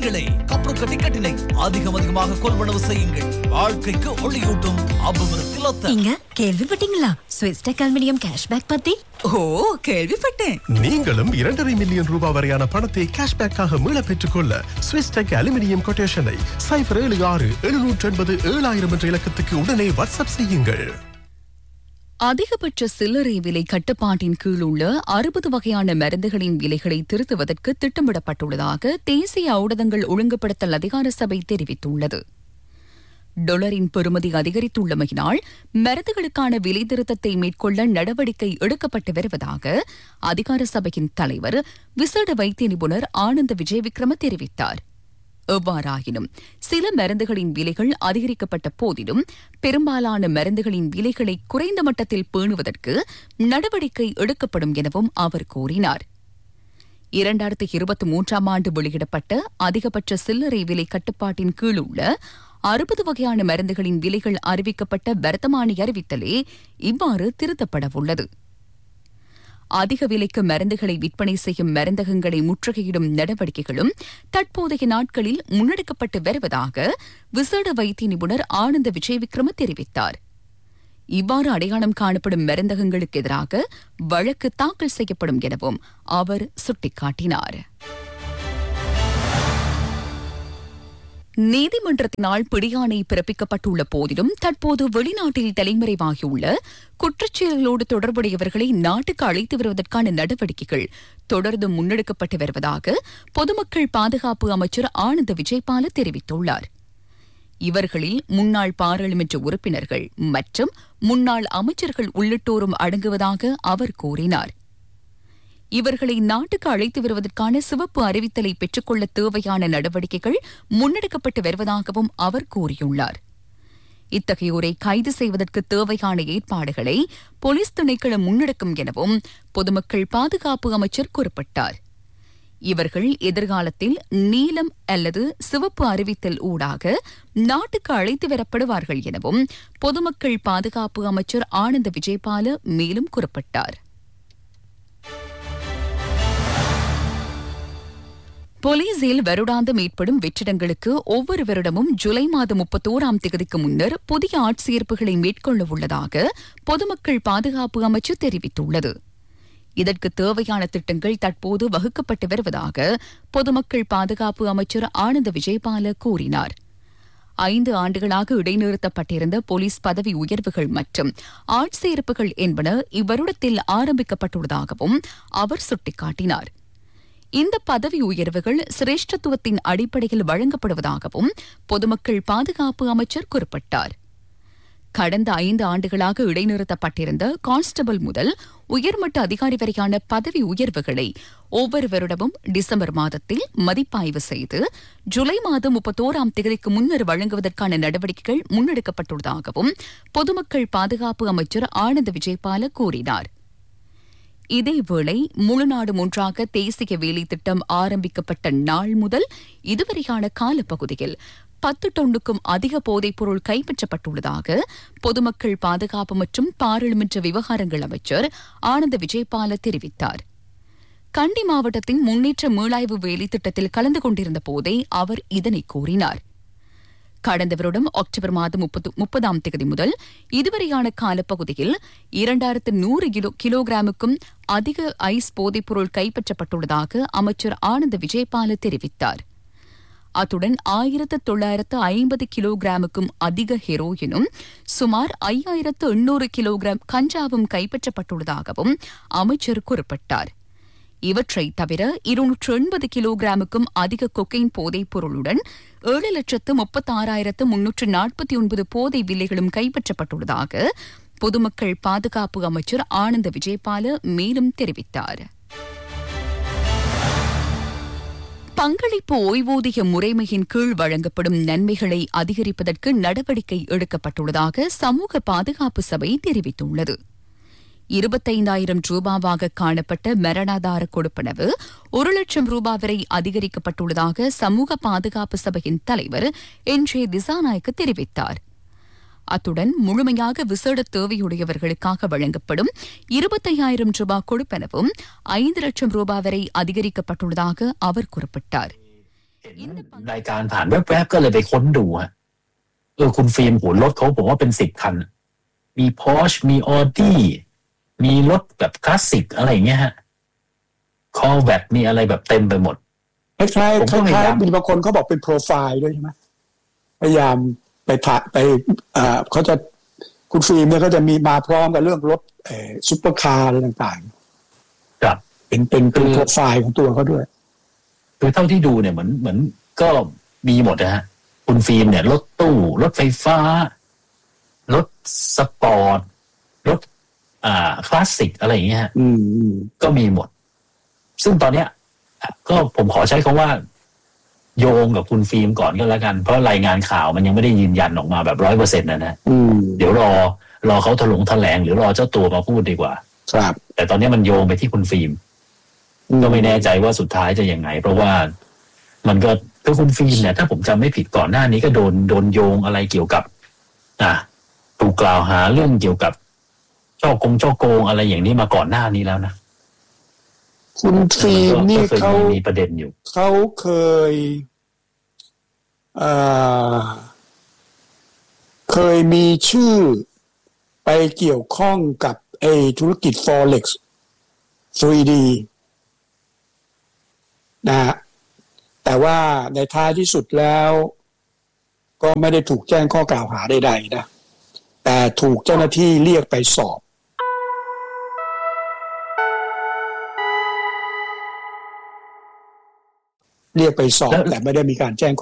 நீங்களே கப்பல் கட்டி கட்டினை அதிகம் அதிகமாக கொள்வனவு செய்யுங்கள் வாழ்க்கைக்கு ஒளியூட்டும் அபிவிருத்தி லொத்த நீங்க கேள்விப்பட்டீங்களா ஸ்விஸ் டெக் அலுமினியம் கேஷ்பேக் பத்தி ஓ கேள்விப்பட்டேன் நீங்களும் இரண்டரை மில்லியன் ரூபாய் வரையான பணத்தை கேஷ்பேக்காக மீள பெற்றுக்கொள்ள ஸ்விஸ் டெக் அலுமினியம் கொட்டேஷனை சைபர் ஏழு ஆறு எழுநூற்று எண்பது ஏழாயிரம் என்ற இலக்கத்துக்கு உடனே வாட்ஸ்அப் செய்யுங்கள் அதிகபட்ச சில்லறை விலை கட்டுப்பாட்டின் கீழ் உள்ள அறுபது வகையான மருந்துகளின் விலைகளை திருத்துவதற்கு திட்டமிடப்பட்டுள்ளதாக தேசிய ஊடகங்கள் ஒழுங்குபடுத்தல் அதிகார சபை தெரிவித்துள்ளது டொலரின் பெறுமதி அதிகரித்துள்ளமையினால் மருந்துகளுக்கான விலை திருத்தத்தை மேற்கொள்ள நடவடிக்கை எடுக்கப்பட்டு வருவதாக அதிகார சபையின் தலைவர் விசேட வைத்திய நிபுணர் ஆனந்த விஜய் விக்ரம தெரிவித்தார் எவ்வாறாயினும் சில மருந்துகளின் விலைகள் அதிகரிக்கப்பட்ட போதிலும் பெரும்பாலான மருந்துகளின் விலைகளை குறைந்த மட்டத்தில் பேணுவதற்கு நடவடிக்கை எடுக்கப்படும் எனவும் அவர் கூறினார் இரண்டாயிரத்தி இருபத்தி மூன்றாம் ஆண்டு வெளியிடப்பட்ட அதிகபட்ச சில்லறை விலை கட்டுப்பாட்டின் கீழ் உள்ள அறுபது வகையான மருந்துகளின் விலைகள் அறிவிக்கப்பட்ட வர்த்தமானி அறிவித்தலே இவ்வாறு திருத்தப்பட உள்ளது அதிக விலைக்கு மருந்துகளை விற்பனை செய்யும் மருந்தகங்களை முற்றுகையிடும் நடவடிக்கைகளும் தற்போதைய நாட்களில் முன்னெடுக்கப்பட்டு வருவதாக விசேட வைத்திய நிபுணர் ஆனந்த விஜய் விக்ரம தெரிவித்தார் இவ்வாறு அடையாளம் காணப்படும் மருந்தகங்களுக்கு எதிராக வழக்கு தாக்கல் செய்யப்படும் எனவும் அவர் சுட்டிக்காட்டினார் நீதிமன்றத்தினால் பிடியாணை பிறப்பிக்கப்பட்டுள்ள போதிலும் தற்போது வெளிநாட்டில் தலைமறைவாகியுள்ள குற்றச்செயல்களோடு தொடர்புடையவர்களை நாட்டுக்கு அழைத்து வருவதற்கான நடவடிக்கைகள் தொடர்ந்து முன்னெடுக்கப்பட்டு வருவதாக பொதுமக்கள் பாதுகாப்பு அமைச்சர் ஆனந்த விஜயபால தெரிவித்துள்ளார் இவர்களில் முன்னாள் பாராளுமன்ற உறுப்பினர்கள் மற்றும் முன்னாள் அமைச்சர்கள் உள்ளிட்டோரும் அடங்குவதாக அவர் கூறினார் இவர்களை நாட்டுக்கு அழைத்து வருவதற்கான சிவப்பு அறிவித்தலை பெற்றுக்கொள்ள தேவையான நடவடிக்கைகள் முன்னெடுக்கப்பட்டு வருவதாகவும் அவர் கூறியுள்ளார் இத்தகையோரை கைது செய்வதற்கு தேவையான ஏற்பாடுகளை போலீஸ் திணைக்களம் முன்னெடுக்கும் எனவும் பொதுமக்கள் பாதுகாப்பு அமைச்சர் குறிப்பிட்டார் இவர்கள் எதிர்காலத்தில் நீலம் அல்லது சிவப்பு அறிவித்தல் ஊடாக நாட்டுக்கு அழைத்து வரப்படுவார்கள் எனவும் பொதுமக்கள் பாதுகாப்பு அமைச்சர் ஆனந்த விஜயபால மேலும் குறிப்பிட்டார் போலீசில் வருடாந்தம் ஏற்படும் வெற்றிடங்களுக்கு ஒவ்வொரு வருடமும் ஜூலை மாதம் முப்பத்தோராம் தேதிக்கு முன்னர் புதிய ஆட்சேர்ப்புகளை மேற்கொள்ள உள்ளதாக பொதுமக்கள் பாதுகாப்பு அமைச்சு தெரிவித்துள்ளது இதற்கு தேவையான திட்டங்கள் தற்போது வகுக்கப்பட்டு வருவதாக பொதுமக்கள் பாதுகாப்பு அமைச்சர் ஆனந்த விஜயபால கூறினார் ஐந்து ஆண்டுகளாக இடைநிறுத்தப்பட்டிருந்த போலீஸ் பதவி உயர்வுகள் மற்றும் ஆட்சேர்ப்புகள் என்பன இவ்வருடத்தில் ஆரம்பிக்கப்பட்டுள்ளதாகவும் அவர் சுட்டிக்காட்டினார் இந்த பதவி உயர்வுகள் சிரேஷ்டத்துவத்தின் அடிப்படையில் வழங்கப்படுவதாகவும் பொதுமக்கள் பாதுகாப்பு அமைச்சர் குறிப்பிட்டார் கடந்த ஐந்து ஆண்டுகளாக இடைநிறுத்தப்பட்டிருந்த கான்ஸ்டபிள் முதல் உயர்மட்ட அதிகாரி வரையான பதவி உயர்வுகளை ஒவ்வொரு வருடமும் டிசம்பர் மாதத்தில் மதிப்பாய்வு செய்து ஜூலை மாதம் முப்பத்தோராம் தேதிக்கு முன்னர் வழங்குவதற்கான நடவடிக்கைகள் முன்னெடுக்கப்பட்டுள்ளதாகவும் பொதுமக்கள் பாதுகாப்பு அமைச்சர் ஆனந்த விஜயபால கூறினார் இதேவேளை முழுநாடு ஒன்றாக தேசிய வேலை திட்டம் ஆரம்பிக்கப்பட்ட நாள் முதல் இதுவரையான காலப்பகுதியில் பத்து டன்னுக்கும் அதிக போதைப்பொருள் கைப்பற்றப்பட்டுள்ளதாக பொதுமக்கள் பாதுகாப்பு மற்றும் பாராளுமன்ற விவகாரங்கள் அமைச்சர் ஆனந்த விஜயபால தெரிவித்தார் கண்டி மாவட்டத்தின் முன்னேற்ற மீளாய்வு வேலை திட்டத்தில் கலந்து கொண்டிருந்த போதே அவர் இதனை கூறினார் கடந்த வருடம் அக்டோபர் மாதம் முப்பதாம் தேதி முதல் இதுவரையான காலப்பகுதியில் இரண்டாயிரத்து நூறு கிலோ கிலோகிராமுக்கும் அதிக ஐஸ் போதைப்பொருள் கைப்பற்றப்பட்டுள்ளதாக அமைச்சர் ஆனந்த விஜயபால தெரிவித்தார் அத்துடன் ஆயிரத்து தொள்ளாயிரத்து ஐம்பது கிலோகிராமுக்கும் அதிக ஹெரோயினும் சுமார் ஐயாயிரத்து எண்ணூறு கிலோகிராம் கஞ்சாவும் கைப்பற்றப்பட்டுள்ளதாகவும் அமைச்சர் குறிப்பிட்டார் இவற்றை தவிர இருநூற்று எண்பது கிலோகிராமுக்கும் அதிக கொக்கைன் போதைப் பொருளுடன் ஏழு லட்சத்து முப்பத்தாறாயிரத்து முன்னூற்று நாற்பத்தி ஒன்பது போதை வில்லைகளும் கைப்பற்றப்பட்டுள்ளதாக பொதுமக்கள் பாதுகாப்பு அமைச்சர் ஆனந்த விஜயபால மேலும் தெரிவித்தார் பங்களிப்பு ஓய்வூதிய முறைமையின் கீழ் வழங்கப்படும் நன்மைகளை அதிகரிப்பதற்கு நடவடிக்கை எடுக்கப்பட்டுள்ளதாக சமூக பாதுகாப்பு சபை தெரிவித்துள்ளது இருபத்தைந்தாயிரம் ரூபாவாக காணப்பட்ட மரணாதார கொடுப்பனவு ஒரு லட்சம் ரூபாய் வரை அதிகரிக்கப்பட்டுள்ளதாக சமூக பாதுகாப்பு சபையின் தலைவர் என் ஜே திசாநாயக்கு தெரிவித்தார் அத்துடன் முழுமையாக விசேட தேவையுடையவர்களுக்காக வழங்கப்படும் இருபத்தையாயிரம் ரூபாய் கொடுப்பனவும் ஐந்து லட்சம் ரூபாய் வரை அதிகரிக்கப்பட்டுள்ளதாக அவர் குறிப்பிட்டார் இந்த รายการผ่านแวบๆก็เลยไปค้นดูฮะเออคุณฟิล์มโหรถเขาบอกว่าเป็นสิบคัน มีพอชมีออดี้มีรถแบบคลาสสิกอะไรอย่างเงี้ยฮะคอแวตมีอะไรแบบเต็มไปหมดคล้ายผมๆคก็พยาล้ายยามๆมีบางคนเขาบอกเป็นโปรไฟล์ด้วยใช่ไหมพยายามไปถ่ายไปอ่าเขาจะคุณฟิล์มเนี่ยก็จะมีมาพร้อมกับเรื่องรถเอ่อซุปเปอร์คาร์อะไรต่างครับๆ เป็นเป็นเป็นคือโปรไฟล์ของตัวเขาด้วยคือเท่าที่ดูเนี่ยเหมือนเหมือนก็มีหมดนะฮะ คุณฟิล์มเนี่ย รถตู้ รถไฟฟ้า รถสปอร์ต รถ อ่า คลาสสิกอะไรอย่างเงี้ยฮะอืมอืมก็มีหมด ซึ่งตอนเนี้ย ก็ผมขอใช้คำว่า โยงกับคุณฟิล์มก่อนก็แล้วกัน เพราะรายงานข่าวมันยังไม่ได้ยืนยันออกมาแบบร้อยเปอร์เซ็นต์นะนะอืมเดี๋ยวรอ รอเขาถลงแถลง หรือรอเจ้าตัวมาพูดดีกว่าครับแต่ตอนนี้มันโยงไปที่คุณฟิล์ม ก็ไม่แน่ใจว่าสุดท้ายจะยังไง เพราะว่ามันก็คือคุณฟิล์มเนี่ย ถ้าผมจำไม่ผิดก่อนหน้านี้ก็โดนโดนโยงอะไรเกี่ยวกับ อ่ะถูกกล่าวหาเรื่องเกี่ยวกับช่อกงช่อโกงอะไรอย่างนี้มาก่อนหน้านี้แล้วนะคุณฟิล์มนี่ก็เคยเขามีประเด็นอยู่เขาเคยเอ่อเคยมีชื่อไปเกี่ยวข้องกับไอ้ธุรกิจ Forex 3D นะฮะแต่ว่าในท้ายที่สุดแล้ว ก็ไม่ได้ถูกแจ้งข้อกล่าวหาใดๆนะ แต่ถูกเจ้าหน้าที่เรียกไปสอบ เรียกไปสอบแล้วแต่ไม่ได้มีการแจ้ง